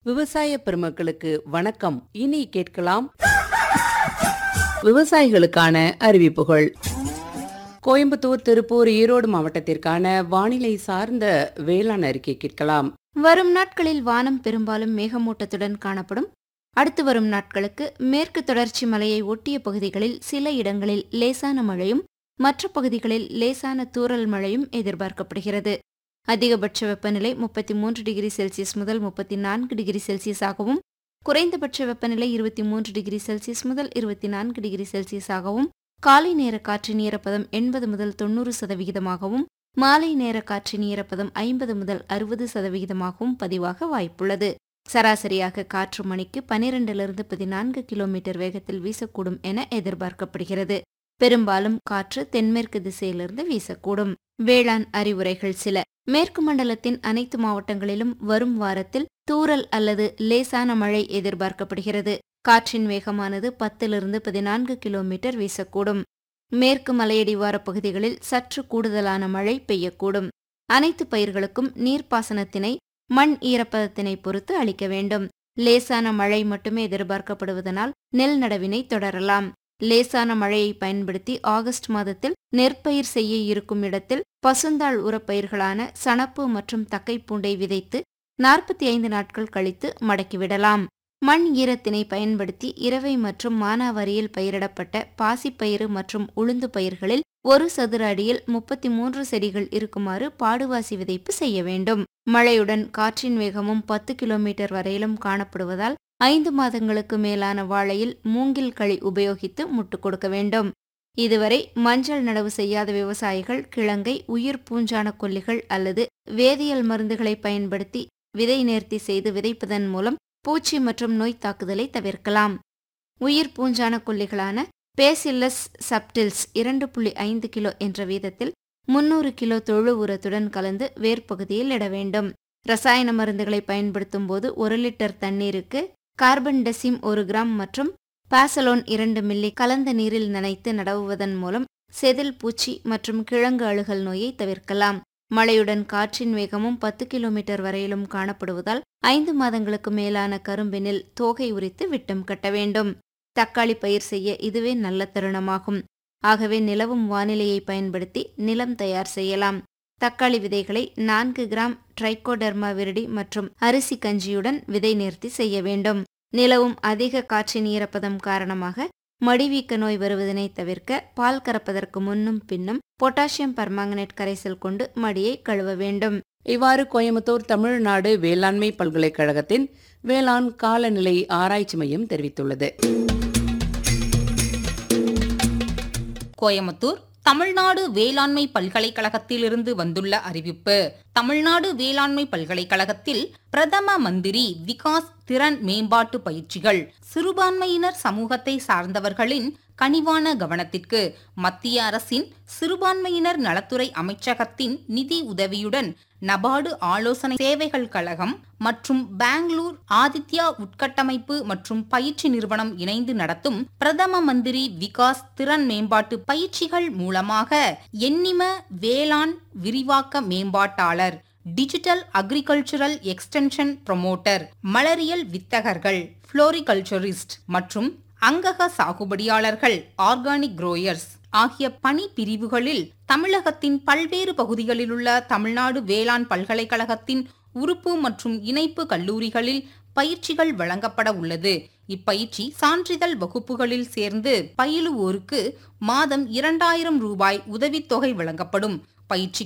விவசாய பெருமக்களுக்கு வணக்கம் இனி கேட்கலாம் விவசாயிகளுக்கான அறிவிப்புகள் கோயம்புத்தூர் திருப்பூர் ஈரோடு மாவட்டத்திற்கான வானிலை சார்ந்த வேளாண் அறிக்கை கேட்கலாம் வரும் நாட்களில் வானம் பெரும்பாலும் மேகமூட்டத்துடன் காணப்படும் அடுத்து வரும் நாட்களுக்கு மேற்கு தொடர்ச்சி மலையை ஒட்டிய பகுதிகளில் சில இடங்களில் லேசான மழையும் மற்ற பகுதிகளில் லேசான தூறல் மழையும் எதிர்பார்க்கப்படுகிறது அதிகபட்ச வெப்பநிலை முப்பத்தி மூன்று டிகிரி செல்சியஸ் முதல் முப்பத்தி நான்கு டிகிரி செல்சியஸாகவும் குறைந்தபட்ச வெப்பநிலை இருபத்தி மூன்று டிகிரி செல்சியஸ் முதல் இருபத்தி நான்கு டிகிரி செல்சியஸாகவும் காலை நேர காற்றின் ஈரப்பதம் எண்பது முதல் தொண்ணூறு சதவிகிதமாகவும் மாலை நேர காற்றின் ஈரப்பதம் ஐம்பது முதல் அறுபது சதவிகிதமாகவும் பதிவாக வாய்ப்புள்ளது சராசரியாக காற்று மணிக்கு பனிரெண்டிலிருந்து பதினான்கு கிலோமீட்டர் வேகத்தில் வீசக்கூடும் என எதிர்பார்க்கப்படுகிறது பெரும்பாலும் காற்று தென்மேற்கு திசையிலிருந்து வீசக்கூடும் வேளாண் அறிவுரைகள் சில மேற்கு மண்டலத்தின் அனைத்து மாவட்டங்களிலும் வரும் வாரத்தில் தூறல் அல்லது லேசான மழை எதிர்பார்க்கப்படுகிறது காற்றின் வேகமானது பத்திலிருந்து பதினான்கு கிலோமீட்டர் வீசக்கூடும் மேற்கு மலையடிவார பகுதிகளில் சற்று கூடுதலான மழை பெய்யக்கூடும் அனைத்து பயிர்களுக்கும் நீர்ப்பாசனத்தினை மண் ஈரப்பதத்தினை பொறுத்து அளிக்க வேண்டும் லேசான மழை மட்டுமே எதிர்பார்க்கப்படுவதனால் நெல் நடவினை தொடரலாம் லேசான மழையை பயன்படுத்தி ஆகஸ்ட் மாதத்தில் நெற்பயிர் செய்ய இருக்கும் இடத்தில் பசுந்தாள் உரப்பயிர்களான சணப்பு மற்றும் தக்கைப்பூண்டை விதைத்து நாற்பத்தி ஐந்து நாட்கள் கழித்து மடக்கிவிடலாம் மண் ஈரத்தினை பயன்படுத்தி இரவை மற்றும் மானாவாரியில் பயிரிடப்பட்ட பாசிப்பயிறு மற்றும் உளுந்து பயிர்களில் ஒரு சதுர அடியில் முப்பத்தி மூன்று செடிகள் இருக்குமாறு பாடுவாசி விதைப்பு செய்ய வேண்டும் மழையுடன் காற்றின் வேகமும் பத்து கிலோமீட்டர் வரையிலும் காணப்படுவதால் ஐந்து மாதங்களுக்கு மேலான வாழையில் மூங்கில் களி உபயோகித்து முட்டு கொடுக்க வேண்டும் இதுவரை மஞ்சள் நடவு செய்யாத விவசாயிகள் கிழங்கை உயிர் பூஞ்சான கொல்லிகள் அல்லது வேதியியல் மருந்துகளை பயன்படுத்தி விதை நேர்த்தி செய்து விதைப்பதன் மூலம் பூச்சி மற்றும் நோய் தாக்குதலை தவிர்க்கலாம் உயிர் பூஞ்சான கொல்லிகளான பேசில்லஸ் சப்டில்ஸ் இரண்டு புள்ளி ஐந்து கிலோ என்ற வீதத்தில் முன்னூறு கிலோ தொழு உரத்துடன் கலந்து வேர்ப்பகுதியில் இட வேண்டும் ரசாயன மருந்துகளை பயன்படுத்தும் போது ஒரு லிட்டர் தண்ணீருக்கு கார்பன் டெசிம் ஒரு கிராம் மற்றும் பாசலோன் இரண்டு மில்லி கலந்த நீரில் நனைத்து நடவுவதன் மூலம் செதில் பூச்சி மற்றும் கிழங்கு அழுகல் நோயை தவிர்க்கலாம் மழையுடன் காற்றின் வேகமும் பத்து கிலோமீட்டர் வரையிலும் காணப்படுவதால் ஐந்து மாதங்களுக்கு மேலான கரும்பினில் தோகை உரித்து விட்டம் கட்ட வேண்டும் தக்காளி பயிர் செய்ய இதுவே நல்ல தருணமாகும் ஆகவே நிலவும் வானிலையை பயன்படுத்தி நிலம் தயார் செய்யலாம் தக்காளி விதைகளை நான்கு கிராம் ட்ரைகோடர்மா விரிடி மற்றும் அரிசி கஞ்சியுடன் விதை நேர்த்தி செய்ய வேண்டும் நிலவும் அதிக காற்றின் ஈரப்பதம் காரணமாக மடிவீக்க நோய் வருவதனை தவிர்க்க பால் கறப்பதற்கு முன்னும் பின்னும் பொட்டாசியம் பர்மாங்கனேட் கரைசல் கொண்டு மடியை கழுவ வேண்டும் இவ்வாறு கோயம்புத்தூர் தமிழ்நாடு வேளாண்மை பல்கலைக்கழகத்தின் வேளாண் காலநிலை ஆராய்ச்சி மையம் தெரிவித்துள்ளது கோயமுத்தூர் தமிழ்நாடு வேளாண்மை பல்கலைக்கழகத்திலிருந்து வந்துள்ள அறிவிப்பு தமிழ்நாடு வேளாண்மை பல்கலைக்கழகத்தில் பிரதம மந்திரி விகாஸ் திறன் மேம்பாட்டு பயிற்சிகள் சிறுபான்மையினர் சமூகத்தை சார்ந்தவர்களின் கனிவான கவனத்திற்கு மத்திய அரசின் சிறுபான்மையினர் நலத்துறை அமைச்சகத்தின் நிதி உதவியுடன் நபார்டு ஆலோசனை சேவைகள் கழகம் மற்றும் பெங்களூர் ஆதித்யா உட்கட்டமைப்பு மற்றும் பயிற்சி நிறுவனம் இணைந்து நடத்தும் பிரதம மந்திரி விகாஸ் திறன் மேம்பாட்டு பயிற்சிகள் மூலமாக எண்ணிம வேளாண் விரிவாக்க மேம்பாட்டாளர் டிஜிட்டல் அக்ரிகல்ச்சரல் எக்ஸ்டென்ஷன் ப்ரொமோட்டர் மலரியல் வித்தகர்கள் புளோரிகல்ச்சரிஸ்ட் மற்றும் அங்கக சாகுபடியாளர்கள் ஆர்கானிக் குரோயர்ஸ் ஆகிய பணி பிரிவுகளில் தமிழகத்தின் பல்வேறு பகுதிகளிலுள்ள தமிழ்நாடு வேளாண் பல்கலைக்கழகத்தின் உறுப்பு மற்றும் இணைப்பு கல்லூரிகளில் பயிற்சிகள் வழங்கப்பட உள்ளது இப்பயிற்சி சான்றிதழ் வகுப்புகளில் சேர்ந்து பயிலுவோருக்கு மாதம் இரண்டாயிரம் ரூபாய் உதவித்தொகை வழங்கப்படும் பயிற்சி